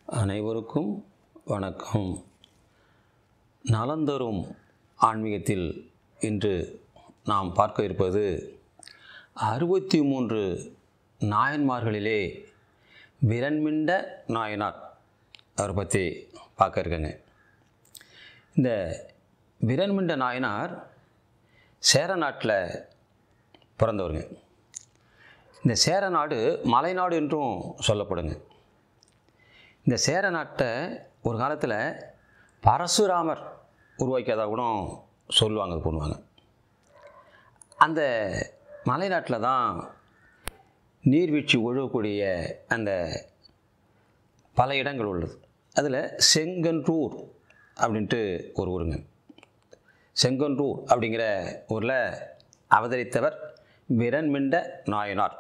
அனைவருக்கும் வணக்கம் நலந்தரும் ஆன்மீகத்தில் இன்று நாம் பார்க்க இருப்பது அறுபத்தி மூன்று நாயன்மார்களிலே விரண்மிண்ட நாயனார் அவரை பற்றி பார்க்க இருக்கேங்க இந்த விரண்மிண்ட நாயனார் சேர நாட்டில் பிறந்தவருங்க இந்த சேர நாடு மலைநாடு என்றும் சொல்லப்படுங்க இந்த சேர நாட்டை ஒரு காலத்தில் பரசுராமர் உருவாக்கியதாக கூட சொல்லுவாங்க இது பண்ணுவாங்க அந்த மலைநாட்டில் தான் நீர்வீழ்ச்சி ஒழுகக்கூடிய அந்த பல இடங்கள் உள்ளது அதில் செங்கன்றூர் அப்படின்ட்டு ஒரு ஊருங்க செங்கன்றூர் அப்படிங்கிற ஊரில் அவதரித்தவர் விரண்மிண்ட நாயனார்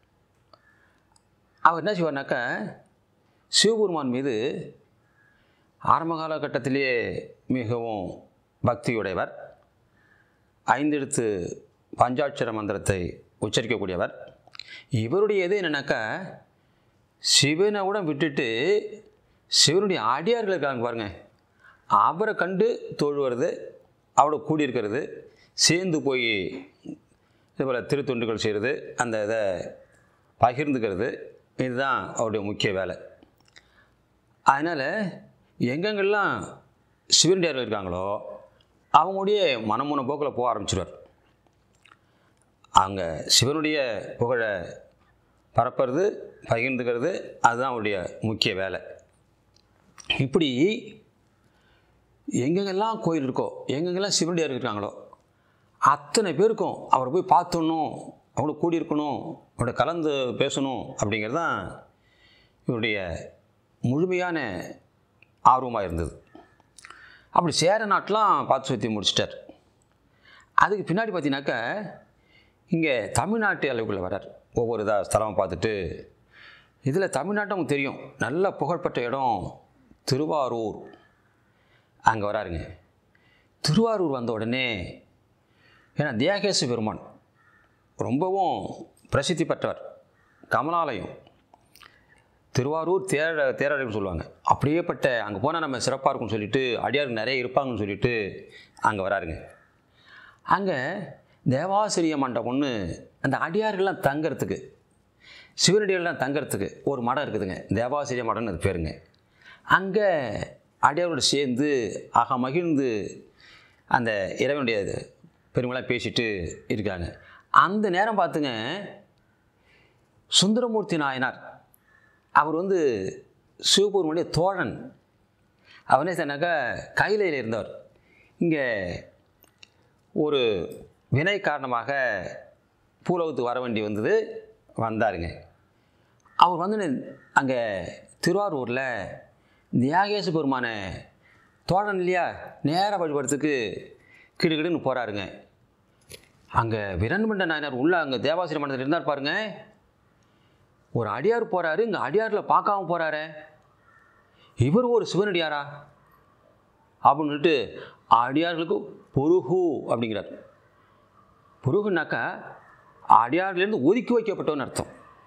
அவர் என்ன செய்வார்னாக்கா சிவபெருமான் மீது ஆரம்ப காலகட்டத்திலேயே மிகவும் பக்தியுடையவர் ஐந்தெழுத்து பஞ்சாட்சர மந்திரத்தை உச்சரிக்கக்கூடியவர் இவருடைய இது என்னன்னாக்கா சிவனை கூட விட்டுட்டு சிவனுடைய அடியார்கள் இருக்காங்க பாருங்க அவரை கண்டு தொழுவது அவரோட கூடியிருக்கிறது சேர்ந்து போய் இதுபோல் திருத்தொண்டுகள் செய்கிறது அந்த இதை பகிர்ந்துக்கிறது இதுதான் அவருடைய முக்கிய வேலை அதனால் எங்கெங்கெல்லாம் சிவனடியார்கள் இருக்காங்களோ அவங்களுடைய மனமுன போக்கில் போக ஆரம்பிச்சிடுவார் அங்கே சிவனுடைய புகழை பரப்புறது பகிர்ந்துக்கிறது அதுதான் அவருடைய முக்கிய வேலை இப்படி எங்கெங்கெல்லாம் கோயில் இருக்கோ எங்கெங்கெல்லாம் சிவனடியார் இருக்காங்களோ அத்தனை பேருக்கும் அவரை போய் பார்த்துடணும் அவங்கள கூடியிருக்கணும் அவரோட கலந்து பேசணும் அப்படிங்கிறது தான் இவருடைய முழுமையான ஆர்வமாக இருந்தது அப்படி சேர நாட்டெலாம் பார்த்து சுற்றி முடிச்சிட்டார் அதுக்கு பின்னாடி பார்த்தீங்கன்னாக்கா இங்கே தமிழ்நாட்டு அளவுக்குள்ளே வரார் ஒவ்வொரு இதாக ஸ்தலமாக பார்த்துட்டு இதில் தமிழ்நாட்டும் உங்களுக்கு தெரியும் நல்ல புகழ்பெற்ற இடம் திருவாரூர் அங்கே வராருங்க திருவாரூர் வந்த உடனே ஏன்னா தியாகேச பெருமான் ரொம்பவும் பிரசித்தி பெற்றவர் கமலாலயம் திருவாரூர் தேர தேரடைன்னு சொல்லுவாங்க அப்படியேப்பட்ட அங்கே போனால் நம்ம சிறப்பாக இருக்கும்னு சொல்லிட்டு அடியார் நிறைய இருப்பாங்கன்னு சொல்லிட்டு அங்கே வராருங்க அங்கே தேவாசிரிய மண்டபம்னு அந்த அடியார்கள்லாம் தங்கிறதுக்கு சிவனடியார்கள்லாம் தங்கிறதுக்கு ஒரு மடம் இருக்குதுங்க தேவாசிரிய மடம்னு அது பேருங்க அங்கே அடியாரோடு சேர்ந்து ஆக மகிழ்ந்து அந்த இறைவனுடைய பெருமைலாம் பேசிட்டு இருக்காங்க அந்த நேரம் பார்த்துங்க சுந்தரமூர்த்தி நாயனார் அவர் வந்து சிவபெருமனுடைய தோழன் அவர் என்ன சொன்னாக்கா கைலையில் இருந்தவர் இங்கே ஒரு வினை காரணமாக பூலோகத்துக்கு வர வேண்டி வந்தது வந்தாருங்க அவர் வந்து அங்கே திருவாரூரில் தியாகேச பெருமான தோழன் இல்லையா நேராக வழிபடுறதுக்கு கிடுகிடுன்னு போகிறாருங்க அங்கே விரண்மண்ட நாயனார் உள்ள அங்கே தேவாசிரிய மண்டலத்தில் இருந்தார் பாருங்க ஒரு அடியார் போகிறாரு இங்கே அடியாரில் பார்க்காம போகிறாரு இவர் ஒரு சிவனடியாரா அப்படின்னுட்டு அடியார்களுக்கு பொருகு அப்படிங்கிறார் பொருகுனாக்கா அடியார்லேருந்து ஒதுக்கி வைக்கப்பட்டவன்னு அர்த்தம்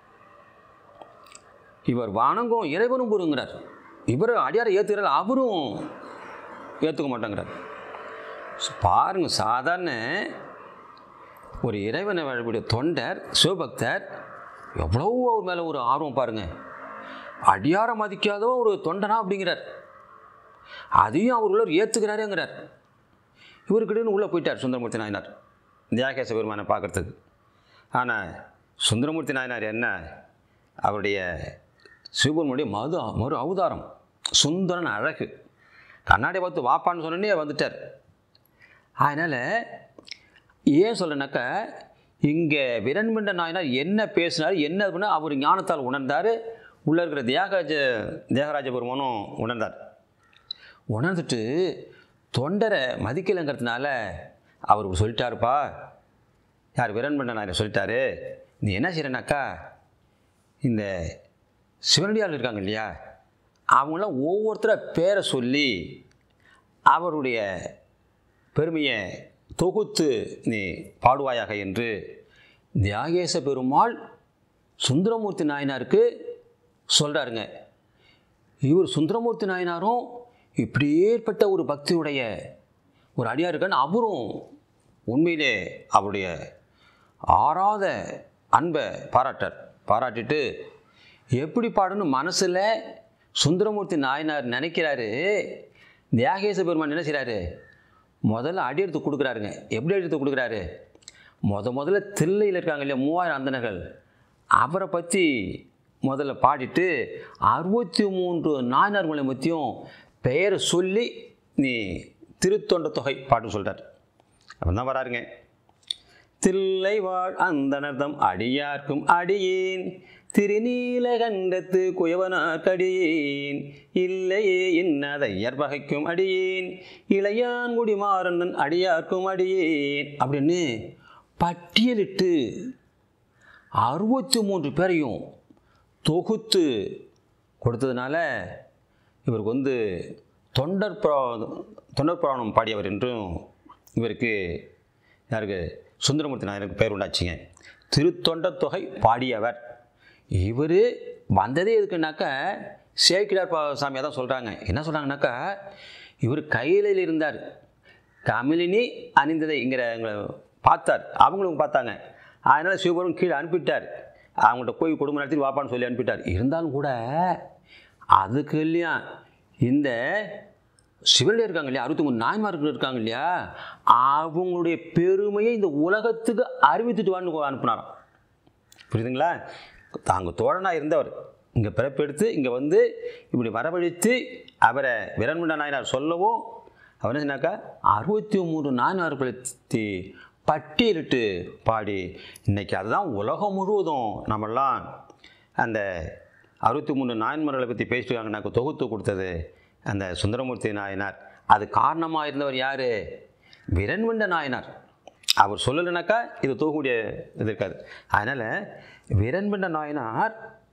இவர் வணங்கும் இறைவனும் பொருங்கிறார் இவர் அடியாரை ஏற்றுக்கிறார் அவரும் ஏற்றுக்க மாட்டேங்கிறார் பாருங்க சாதாரண ஒரு இறைவனை வழிபடிய தொண்டர் சிவபக்தர் எவ்வளோ அவர் மேலே ஒரு ஆர்வம் பாருங்கள் அடியார மதிக்காதோ ஒரு தொண்டனா அப்படிங்கிறார் அதையும் அவர் உள்ளவர் ஏற்றுக்கிறாருங்கிறார் இவருக்கிட்டன்னு உள்ளே போயிட்டார் சுந்தரமூர்த்தி நாயனார் தியாகேச பெருமானை பார்க்குறதுக்கு ஆனால் சுந்தரமூர்த்தி நாயனார் என்ன அவருடைய சிவபெருமனுடைய மது மறு அவதாரம் சுந்தரன் அழகு கண்ணாடி பார்த்து வாப்பான்னு சொன்னே வந்துட்டார் அதனால் ஏன் சொல்கிறேன்னாக்கா இங்கே விரண்மிண்ட நாயனார் என்ன பேசினார் என்ன பண்ண அவர் ஞானத்தால் உணர்ந்தார் உள்ளே இருக்கிற தியாகராஜ தியாகராஜ பெருமானும் உணர்ந்தார் உணர்ந்துட்டு தொண்டரை மதிக்கலைங்கிறதுனால அவர் சொல்லிட்டாருப்பா யார் விரண்மிண்ட நாயர் சொல்லிட்டாரு நீ என்ன செய்கிறனாக்கா இந்த சிவனடியார் இருக்காங்க இல்லையா அவங்களாம் ஒவ்வொருத்தரை பேரை சொல்லி அவருடைய பெருமையை தொகுத்து நீ பாடுவாயாக என்று தியாகேச பெருமாள் சுந்தரமூர்த்தி நாயனாருக்கு சொல்கிறாருங்க இவர் சுந்தரமூர்த்தி நாயனாரும் இப்படியேற்பட்ட ஒரு பக்தியுடைய ஒரு அடியார் இருக்கான்னு அவரும் உண்மையிலே அவருடைய ஆறாத அன்பை பாராட்டார் பாராட்டிட்டு எப்படி பாடணும் மனசில் சுந்தரமூர்த்தி நாயனார் நினைக்கிறாரு தியாகேச பெருமான் என்ன செய்கிறாரு முதல்ல அடி எடுத்து கொடுக்குறாருங்க எப்படி அடி எடுத்து கொடுக்குறாரு முத முதல்ல தில்லையில் இருக்காங்க இல்லையா மூவாயிரம் அந்தனர்கள் அவரை பற்றி முதல்ல பாடிட்டு அறுபத்தி மூன்று நாயனார்களை பற்றியும் பெயரை சொல்லி நீ திருத்தொண்ட தொகை பாட்டு சொல்கிறார் அப்போ தான் வராருங்க தில்லை வாழ் அந்தனர்தம் அடியார்க்கும் அடியேன் திருநீலகண்டத்து குயவனார்க்கடியேன் இல்லையே இன்னதையர் பகைக்கும் அடியேன் இளையான்குடி மாறந்தன் அடியார்க்கும் அடியேன் அப்படின்னு பட்டியலிட்டு அறுபத்தி மூன்று பேரையும் தொகுத்து கொடுத்ததுனால இவருக்கு வந்து தொண்டர் புரா தொண்டர் புராணம் பாடியவர் என்றும் இவருக்கு யாருக்கு சுந்தரமூர்த்தி நாயருக்கு பேர் உண்டாச்சுங்க திருத்தொண்டர் தொகை பாடியவர் இவர் வந்ததே எதுக்குனாக்கா சேக்கிடார் பா சாமியாக தான் சொல்கிறாங்க என்ன சொல்கிறாங்கனாக்கா இவர் கையிலையில் இருந்தார் கமிலினி அணிந்ததை இங்கிற பார்த்தார் அவங்களும் பார்த்தாங்க அதனால் சிவபெருமன் கீழே அனுப்பிட்டார் அவங்கள்ட்ட போய் குடும்ப நடத்தி வாப்பான்னு சொல்லி அனுப்பிட்டார் இருந்தாலும் கூட அதுக்கு இல்லையா இந்த சிவனில் இருக்காங்க இல்லையா அறுபத்தி மூணு நாய்மார்கள் இருக்காங்க இல்லையா அவங்களுடைய பெருமையை இந்த உலகத்துக்கு அறிவித்துட்டு வான்னு அனுப்புனாராம் புரியுதுங்களா தாங்க தோழனாக இருந்தவர் இங்கே பிறப்பெடுத்து இங்கே வந்து இப்படி வரவழைத்து அவரை விரண்மண்ட நாயனார் சொல்லவும் அவர் என்ன சொன்னாக்கா அறுபத்தி மூணு நாயனார்களை பற்றி பட்டியலிட்டு பாடி இன்னைக்கு அதுதான் உலகம் முழுவதும் நம்மெல்லாம் அந்த அறுபத்தி மூணு நாயன்மார்களை பற்றி பேசிட்டுருக்காங்கனாக்க தொகுத்து கொடுத்தது அந்த சுந்தரமூர்த்தி நாயனார் அது காரணமாக இருந்தவர் யார் விரண்மண்ட நாயனார் அவர் சொல்லலைனாக்கா இது தூக்கக்கூடிய இது இருக்காது அதனால் விரண்மண்ட நாயனார்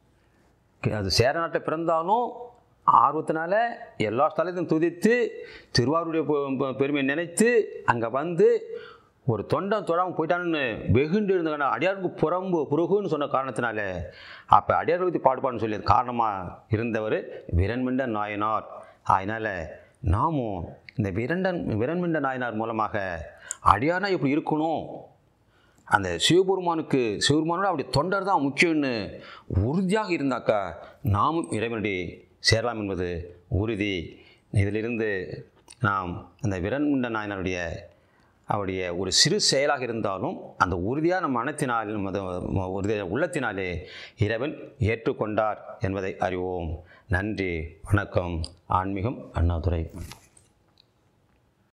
அது சேர நாட்டில் பிறந்தாலும் ஆர்வத்தினால எல்லா ஸ்தலத்தையும் துதித்து திருவாரூருடைய பெ- பெ- பெருமையை நினைத்து அங்கே வந்து ஒரு தொண்டன் தொடாமல் போயிட்டான்னு வெகுண்டு இருந்த அடியாருக்கு புறம்பு புருகுன்னு சொன்ன காரணத்தினால அப்போ அடியாரை பற்றி பாடுபாடுன்னு சொல்லி காரணமாக இருந்தவர் விரண்மிண்ட நாயனார் அதனால் நாமும் இந்த விரண்டன் விரண்மிண்ட நாயனார் மூலமாக அடியார்னா இப்படி இருக்கணும் அந்த சிவபெருமானுக்கு சிவபெருமானோட அப்படி தொண்டர் தான் முக்கியம்னு உறுதியாக இருந்தாக்கா நாமும் இறைவனடி சேரலாம் என்பது உறுதி இதிலிருந்து நாம் அந்த விரண்முண்ட நாயனருடைய அவருடைய ஒரு சிறு செயலாக இருந்தாலும் அந்த உறுதியான மனத்தினால் மத- உறுதியான உள்ளத்தினாலே இறைவன் ஏற்றுக்கொண்டார் என்பதை அறிவோம் நன்றி வணக்கம் ஆன்மீகம் அண்ணாதுரை